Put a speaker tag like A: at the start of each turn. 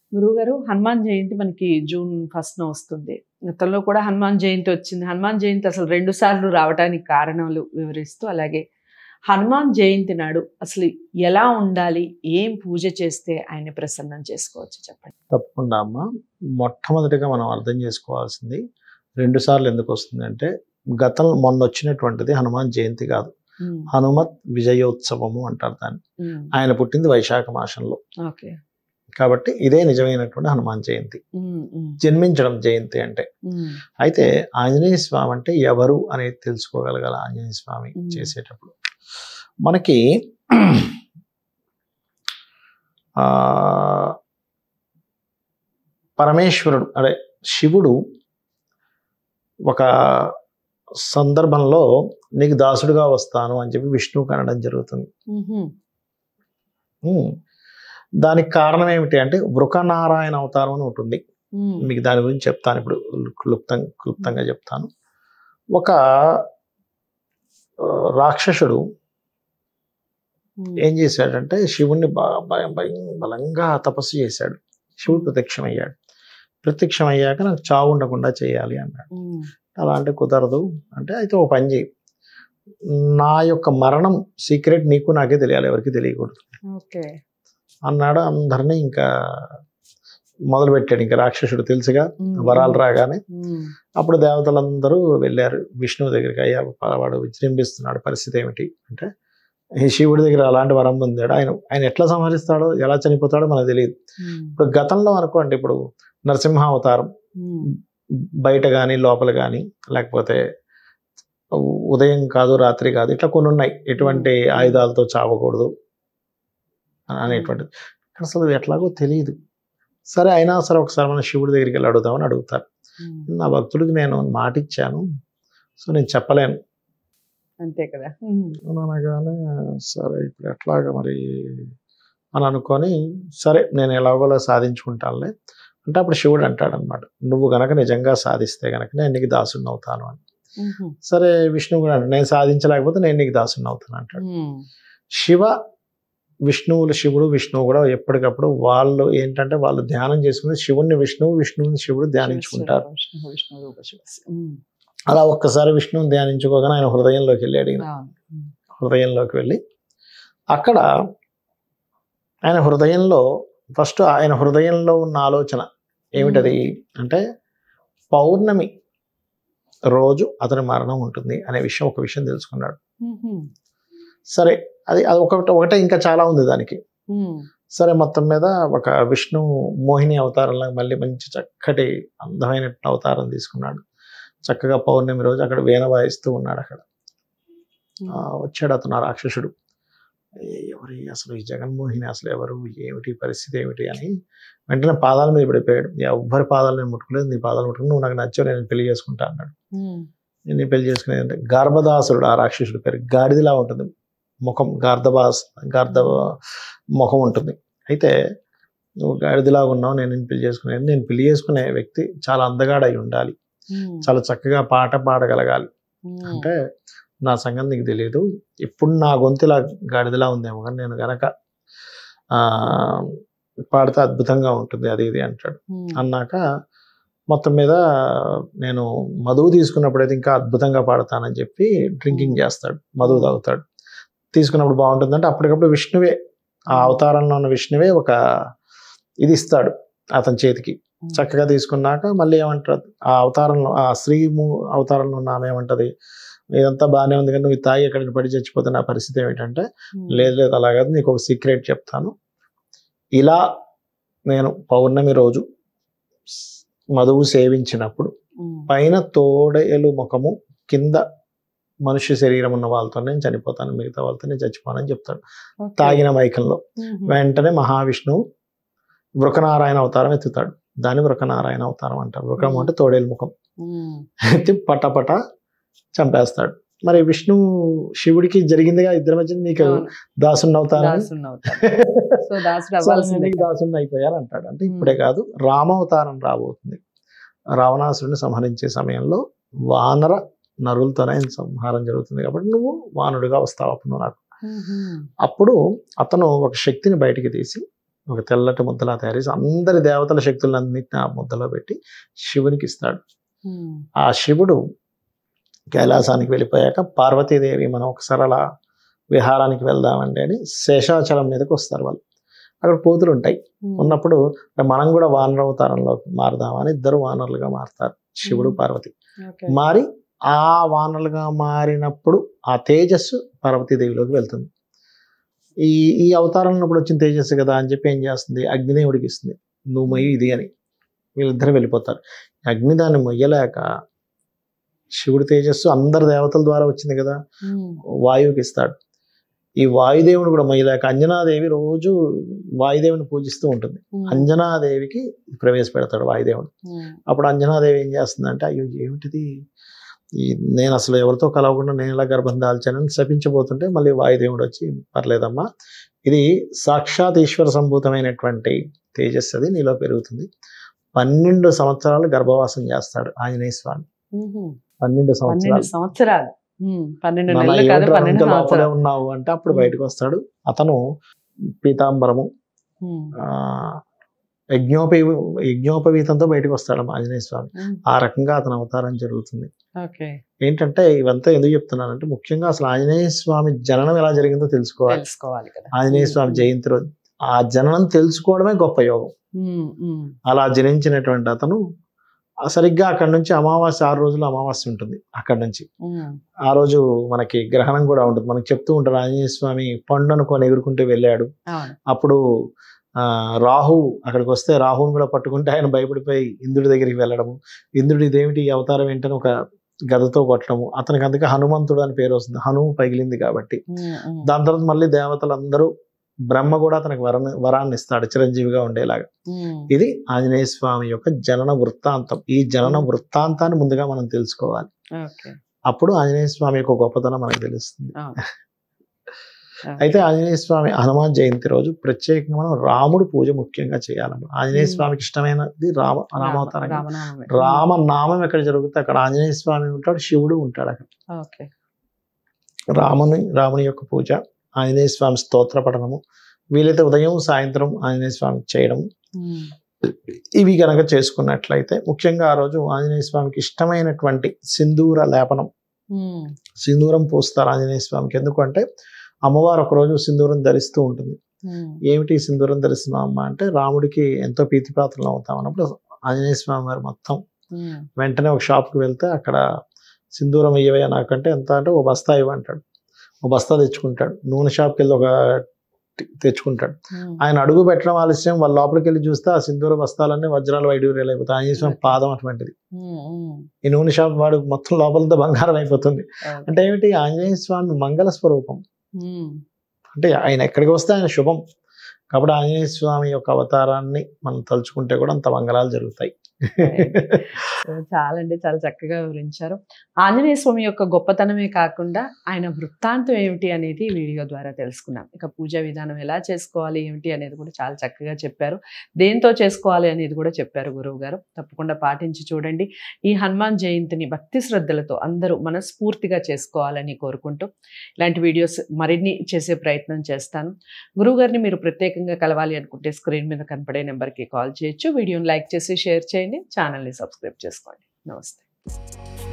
A: గురువుగారు హనుమాన్ జయంతి మనకి June first వస్తుంది గతంలో కూడా హనుమాన్ జయంతి వచ్చింది హనుమాన్ జయంతి అసలు రెండు సార్లు రావడానికి కారణాలు వివరిస్తూ అలాగే హనుమాన్ జయంతి నాడు అసలు ఎలా ఉండాలి ఏం పూజ చేస్తే ఆయన ప్రసన్నం చేసుకోవచ్చు చెప్పండి
B: తప్పకుండా అమ్మ మొట్టమొదటిగా మనం అర్థం చేసుకోవాల్సింది రెండు సార్లు ఎందుకు వస్తుంది అంటే గతం మొన్న వచ్చినటువంటిది హనుమాన్ జయంతి కాదు
A: ఉమ్,
B: హనుమత్ విజయోత్సవము అంటారు దాన్ని
A: ఉమ్,
B: ఆయన పుట్టింది వైశాఖ మాసంలో
A: ఓకే
B: కాబట్టి ఇదే నిజమైనటువంటి హనుమాన్ జయంతి
A: ఉమ్, ఉమ్,
B: జన్మించడం జయంతి అంటే
A: ఉమ్,
B: అయితే ఆంజనేయ స్వామి అంటే ఎవరు అనేది తెలుసుకోగలగాల ఆంజనేయ స్వామి
A: మ్మ్.
B: చేసేటప్పుడు మనకి ఆ, పరమేశ్వరుడు అదే శివుడు ఒక సందర్భంలో నీకు దాసుడుగా వస్తాను అని చెప్పి విష్ణువుకి అనడం జరుగుతుంది
A: ఉహుం,
B: మ్మ్. దానికి కారణం ఏమిటి అంటే వృకనారాయణ అవతారం అని ఉంటుంది
A: ఉమ్,
B: మీకు దాని గురించి చెప్తాను ఇప్పుడు క్లుప్తంగా క్లుప్తంగా చెప్తాను ఒక ఆ, రాక్షసుడు
A: ఉమ్,
B: ఏం చేశాడంటే శివుణ్ణి బాగా భయం భయం బలంగా తపస్సు చేశాడు శివుడు ప్రత్యక్షమయ్యాడు ప్రత్యక్షమయ్యాక నాకు చావు ఉండకుండా చేయాలి అన్నాడు
A: ఉమ్,
B: అలా అంటే కుదరదు అంటే అయితే ఒక పని చేయి నా యొక్క మరణం సీక్రెట్ నీకు నాకే తెలియాలి ఎవరికి తెలియకూడదు
A: ఓకే
B: అన్నాడు అందరినీ ఇంకా మొదలు పెట్టాడు ఇంకా రాక్షసుడు తెలుసుగా
A: ఉమ్,
B: వరాలు రాగానే
A: ఉమ్,
B: అప్పుడు దేవతలందరూ వెళ్ళారు విష్ణువు దగ్గరికి అయ్యా వాడు విజృంభిస్తున్నాడు పరిస్థితి ఏమిటి అంటే ఈ శివుడి దగ్గర అలాంటి వరం పొందాడు ఆయన ఆయన ఎట్లా సంహరిస్తాడో ఎలా చనిపోతాడో మనకు తెలియదు
A: ఉమ్,
B: ఇప్పుడు గతంలో అనుకోండి ఇప్పుడు నరసింహ అవతారం
A: ఉమ్,
B: బయట కానీ లోపల కానీ లేకపోతే ఉదయం కాదు రాత్రి కాదు ఇట్లా కొన్ని ఉన్నాయి ఎటువంటి ఆయుధాలతో చావకూడదు అనేటువంటిది అసలు ఎట్లాగో తెలియదు సరే అయినా సరే ఒకసారి మన శివుడి దగ్గరికి వెళ్ళి అడుగుదామని అడుగుతారు
A: ఉమ్,
B: నా భక్తుడికి నేను మాట ఇచ్చాను సో నేను చెప్పలేను
A: అంతే కదా ఉమ్,
B: అనగానే సరే ఇప్పుడు ఎట్లాగా మరి అని అనుకొని సరే నేను ఎలాగోలా సాధించుకుంటానులే అంటే అప్పుడు శివుడు అంటాడు అనమాట నువ్వు గనక నిజంగా సాధిస్తే గనక నేను నీకు దాసుని అవుతాను అని
A: ఉహుం,
B: సరే విష్ణువు కూడా అంటాడు నేను సాధించలేకపోతే నేను నీకు దాసుని అవుతాను అంటాడు
A: ఉమ్,
B: శివ విష్ణువులు శివుడు విష్ణువు కూడా ఎప్పటికప్పుడు వాళ్ళు ఏంటంటే వాళ్ళు ధ్యానం చేసుకుని శివుణ్ణి విష్ణువు విష్ణువుని శివుడు ధ్యానించుకుంటారు
A: విష్ణు విష్ణు రూప శివ ఉమ్,
B: అలా ఒక్కసారి విష్ణువుని ధ్యానించుకోగానే ఆయన హృదయంలోకి వెళ్ళాడు ఈయన.
A: అవును. ఉమ్,
B: హృదయంలోకి వెళ్ళి అక్కడ ఆయన హృదయంలో ఫస్ట్ ఆయన హృదయంలో ఉన్న ఆలోచన ఏమిటది అంటే పౌర్ణమి రోజు అతని మరణం ఉంటుంది అనే విషయం ఒక విషయం తెలుసుకున్నాడు
A: ఉహుం,
B: సరే అది అది ఒకటి ఒకటే ఇంకా చాలా ఉంది దానికి
A: ఉమ్,
B: సరే మొత్తం మీద ఒక విష్ణు మోహిని అవతారంలో మళ్ళీ మంచి చక్కటి అందమైన అవతారం తీసుకున్నాడు చక్కగా పౌర్ణమి రోజు అక్కడ వీణ వాయిస్తూ ఉన్నాడు అక్కడ ఆ, వచ్చాడు అతను ఆ రాక్షసుడు ఏ- ఎవరి అసలు ఈ జగన్మోహిని అసలు ఎవరు ఏమిటి పరిస్థితి ఏమిటి అని వెంటనే పాదాల మీద పడిపోయాడు ఎవ్వరి పాదాలు నేను ముట్టుకోలేదు నీ పాదాలు ముట్టుకుని నువ్వు నాకు నచ్చావు నేను పెళ్లి చేసుకుంటా అన్నాడు
A: ఉమ్,
B: నేను నీ పెళ్లి చేసుకునేది అంటే గర్భదాసుడు ఆ రాక్షసుడి పేరు గాడిదిలా ఉంటుంది ముఖం గార్ధబాస్ గార్ధ ముఖం ఉంటుంది అయితే నువ్వు గాడిదిలా ఉన్నావు నేను నిన్ను పెళ్లి చేసుకునేది నేను పెళ్లి చేసుకునే వ్యక్తి చాలా అందగాడై ఉండాలి
A: ఉమ్,
B: చాలా చక్కగా పాట పాడగలగాలి
A: ఉమ్,
B: అంటే నా సంగతి నీకు తెలియదు ఇప్పుడు నా గొంతులా గాడిదలా ఉందేమో కానీ నేను గనక ఆ, పాడితే అద్భుతంగా ఉంటుంది అది ఇది అంటాడు
A: ఉమ్,
B: అన్నాక మొత్తం మీద నేను మధువు తీసుకున్నప్పుడైతే ఇంకా అద్భుతంగా పాడతానని చెప్పి డ్రింకింగ్ చేస్తాడు మధువు తాగుతాడు తీసుకున్నప్పుడు బాగుంటుందంటే అప్పటికప్పుడు విష్ణువే ఆ అవతారంలో ఉన్న విష్ణువే ఒక ఇది ఇస్తాడు అతని చేతికి
A: ఉమ్,
B: చక్కగా తీసుకున్నాక మళ్ళీ ఏమంటారు ఆ అవతారంలో ఆ స్త్రీ ము- అవతారంలో ఉన్న ఆమె ఏమంటది ఇదంతా బాగానే ఉంది కానీ నువ్వు ఈ తాగి ఎక్కడికి పడి చచ్చిపోతే నా పరిస్థితి ఏమిటంటే
A: ఉమ్,
B: లేదు లేదు అలా కాదు నీకు ఒక సీక్రెట్ చెప్తాను ఇలా నేను పౌర్ణమి రోజు స్- మధువు సేవించినప్పుడు
A: ఉమ్,
B: పైన తోడేలు ముఖము కింద మనుష్య శరీరం ఉన్న వాళ్ళతో నేను చనిపోతాను మిగతా వాళ్ళతో నేను చచ్చిపోనని చెప్తాడు
A: ఓకే.
B: తాగిన మైకంలో
A: ఉహుం,
B: వెంటనే మహావిష్ణువు వృకనారాయణ అవతారం ఎత్తుతాడు దాన్ని వృకనారాయణ అవతారం అంటారు వృకం అంటే తోడేలు ముఖం
A: ఉమ్,
B: ఎత్తి పటపట చంపేస్తాడు మరి విష్ణు శివుడికి జరిగిందిగా ఇద్దరి మధ్య నీకు
A: అవును,
B: దాసుని అవుతాను
A: దాసుని అవుతాడు. సో దాసుడు అవ్వాల్సిందే
B: దాసుని అయిపోయారు అంటాడు అంటే ఇప్పుడే కాదు రామావతారం రాబోతుంది రావణాసురుని సంహరించే సమయంలో వానర నరులతోనే ఆయన సంహారం జరుగుతుంది కాబట్టి నువ్వు వానుడిగా వస్తావు అప్పుడు నువ్వు నాకు
A: ఉహుం,
B: అప్పుడు అతను ఒక శక్తిని బయటికి తీసి ఒక తెల్లటి ముద్దలా తయారు చేసి అందరి దేవతల శక్తులన్నింటినీ ఆ ముద్దలో పెట్టి శివునికి ఇస్తాడు
A: ఉమ్,
B: ఆ శివుడు కైలాసానికి వెళ్ళిపోయాక పార్వతీదేవి మనం ఒకసారి అలా విహారానికి వెళ్దామండి అని శేషాచలం మీదకి వస్తారు వాళ్ళు అక్కడ కోతులు ఉంటాయి
A: ఉమ్,
B: ఉన్నప్పుడు మనం కూడా వానర అవతారంలో మారదామని ఇద్దరు వానరులుగా మారుతారు శివుడు
A: మ్మ్.
B: పార్వతి
A: ఓకే.
B: మారి ఆ వానరులుగా మారినప్పుడు ఆ తేజస్సు పార్వతీదేవిలోకి వెళ్తుంది ఈ ఈ అవతారంలో ఇప్పుడు వచ్చిన తేజస్సు కదా అని చెప్పి ఏం చేస్తుంది అగ్నిదేవుడికి ఇస్తుంది నువ్వు మొయ్యి ఇది అని వీళ్ళిద్దరు వెళ్ళిపోతారు అగ్ని దాన్ని మొయ్యలేక శివుడి తేజస్సు అందరి దేవతల ద్వారా వచ్చింది కదా
A: ఉమ్,
B: వాయువుకి ఇస్తాడు ఈ వాయుదేవుని కూడా మొయ్యలేక అంజనాదేవి రోజు వాయుదేవుని పూజిస్తూ ఉంటుంది
A: ఉమ్,
B: అంజనాదేవికి ప్రవేశపెడతాడు వాయుదేవుడు
A: ఉమ్,
B: అప్పుడు అంజనాదేవి ఏం చేస్తుందంటే అయ్యో ఏమిటిది ఈ నేను అసలు ఎవరితో కలవకుండా నేను ఇలా గర్భం దాల్చానని శపించబోతుంటే మళ్ళీ వాయుదేవుడు వచ్చి పర్లేదమ్మా ఇది సాక్షాత్ ఈశ్వర సంభూతమైనటువంటి తేజస్సు అది నీలో పెరుగుతుంది పన్నెండు సంవత్సరాలు గర్భవాసం చేస్తాడు ఆంజనేయ స్వామి
A: ఉమ్,
B: పన్నెండు
A: పన్నెండు
B: సంవత్సరాలు
A: సంవత్సరాలు ఉమ్, పన్నెండు
B: నాన్న
A: నెలలు కాదు
B: ఏమిట్రా
A: పన్నెండు
B: ఇంకా లోపలే
A: సంవత్సరాలు
B: ఉన్నావు అంటే అప్పుడు
A: ఉమ్.
B: బయటకు వస్తాడు అతను పీతాంబరము
A: ఉమ్,
B: ఆ, యజ్ఞోపవీ యజ్ఞోపవీతంతో బయటకు వస్తాడు ఆంజనేయ స్వామి
A: ఉమ్,
B: ఆ రకంగా అతని అవతారం జరుగుతుంది
A: ఓకే
B: ఏంటంటే ఇవంతా ఎందుకు చెప్తున్నానంటే ముఖ్యంగా అసలు ఆంజనేయ స్వామి జననం ఎలా జరిగిందో తెలుసుకోవాలి
A: తెలుసుకోవాలి కదా
B: ఆంజనేయ స్వామి జయంతి రోజు ఆ జననం తెలుసుకోవడమే గొప్ప యోగం
A: ఉమ్, ఉమ్,
B: అలా జనించినటువంటి అతను ఆ సరిగ్గా అక్కడ నుంచి అమావాస్య ఆరు రోజులు అమావాస్య ఉంటుంది అక్కడ నుంచి
A: ఉమ్,
B: ఆ రోజు మనకి గ్రహణం కూడా ఉంటుంది మనకి చెప్తూ ఉంటారు ఆంజనేయ స్వామి పండు అనుకొని ఎగురుకుంటూ వెళ్ళాడు
A: అవును
B: అప్పుడు ఆ, రాహు అక్కడికి వస్తే రాహుని కూడా పట్టుకుంటే ఆయన భయపడిపోయి ఇంద్రుడి దగ్గరికి వెళ్ళడము ఇంద్రుడి ఇదేమిటి ఈ అవతారం ఏంటని ఒక గదతో కొట్టడము అతనికి అందుకే హనుమంతుడు అని పేరు వస్తుంది హనుము పగిలింది కాబట్టి
A: ఉమ్, ఉమ్,
B: దాని తర్వాత మళ్ళీ దేవతలందరూ బ్రహ్మ కూడా అతనికి వరాన్ని వరాన్ని ఇస్తాడు చిరంజీవిగా ఉండేలాగా
A: ఉమ్,
B: ఇది ఆంజనేయ స్వామి యొక్క జనన వృత్తాంతం ఈ జనన
A: Hmm.
B: వృత్తాంతాన్ని ముందుగా మనం తెలుసుకోవాలి
A: ఓకే
B: అప్పుడు ఆంజనేయ స్వామి యొక్క గొప్పతనం మనకు తెలుస్తుంది
A: అవును.
B: అయితే ఆంజనేయ స్వామి హనుమాన్ జయంతి రోజు ప్రత్యేకంగా మనం రాముడు పూజ ముఖ్యంగా చేయాలన్నమాట ఆంజనేయ
A: Hmm.
B: స్వామికి ఇష్టమైనది రామ
A: రామ-
B: రామావతారం
A: రామనామమే.
B: రామనామం ఎక్కడ జరుగుతుంది అక్కడ ఆంజనేయ స్వామి ఉంటాడు శివుడు ఉంటాడు అక్కడ
A: ఓకే
B: రాముని రాముని యొక్క పూజ ఆంజనేయ స్వామి స్తోత్ర పఠనము వీలైతే ఉదయం సాయంత్రం ఆంజనేయ స్వామి చేయడం
A: ఉమ్,
B: ఇవి కనుక చేసుకున్నట్లయితే ముఖ్యంగా ఆ రోజు ఆంజనేయ స్వామికి ఇష్టమైనటువంటి సింధూర లేపనం
A: ఉమ్,
B: సింధూరం పూస్తారు ఆంజనేయ స్వామికి ఎందుకంటే అమ్మవారు ఒకరోజు సింధూరం ధరిస్తూ ఉంటుంది
A: ఉమ్,
B: ఏమిటి ఈ సింధూరం ధరిస్తున్నాం అమ్మా అంటే రాముడికి ఎంతో ప్రీతిపాత్రలు అవుతాం అన్నప్పుడు ఆంజనేయ స్వామి వారు మొత్తం
A: ఉమ్,
B: వెంటనే ఒక షాప్కి వెళ్తే అక్కడ సింధూరం ఇయ్యవే నాకంటే ఎంత అంటే ఓ బస్తా ఇవ్వంటాడు ఓ బస్తా తెచ్చుకుంటాడు నూనె షాప్కి వెళ్ళి ఒక టి- తెచ్చుకుంటాడు
A: ఉమ్,
B: ఆయన అడుగు పెట్టడం ఆలస్యం వాళ్ళ లోపలికి వెళ్ళి చూస్తే ఆ సింధూర బస్తాలన్నీ వజ్రాలు వైడూర్యాలు అయిపోతాయి ఆంజనేయ స్వామి పాదం అటువంటిది
A: ఉమ్, ఉమ్,
B: ఈ నూనె షాప్ వాడు మొత్తం లోపలంతా బంగారం అయిపోతుంది
A: ఓకే.
B: అంటే ఏమిటి ఆంజనేయ స్వామి మంగళ స్వరూపం
A: ఉమ్,
B: అంటే ఆయన ఎక్కడికి వస్తే ఆయన శుభం కాబట్టి ఆంజనేయ స్వామి యొక్క అవతారాన్ని మనం తలుచుకుంటే కూడా అంత మంగళాలు జరుగుతాయి
A: సో చాలా అంటే చాలా చక్కగా వివరించారు ఆంజనేయ స్వామి యొక్క గొప్పతనమే కాకుండా ఆయన వృత్తాంతం ఏమిటి అనేది ఈ వీడియో ద్వారా తెలుసుకున్నాం ఇక పూజా విధానం ఎలా చేసుకోవాలి ఏమిటి అనేది కూడా చాలా చక్కగా చెప్పారు దేంతో చేసుకోవాలి అనేది కూడా చెప్పారు గురువు గారు తప్పకుండా పాటించి చూడండి ఈ హనుమాన్ జయంతిని భక్తి శ్రద్ధలతో అందరూ మనస్ఫూర్తిగా చేసుకోవాలని కోరుకుంటూ ఇలాంటి వీడియోస్ మరిన్ని చేసే ప్రయత్నం చేస్తాను గురువు గారిని మీరు ప్రత్యేకంగా కలవాలి అనుకుంటే స్క్రీన్ మీద కనపడే నెంబర్కి కాల్ చేయొచ్చు వీడియోని లైక్ చేసి షేర్ చేయండి ఛానల్ని సబ్స్క్రైబ్ చేసుకోండి నమస్తే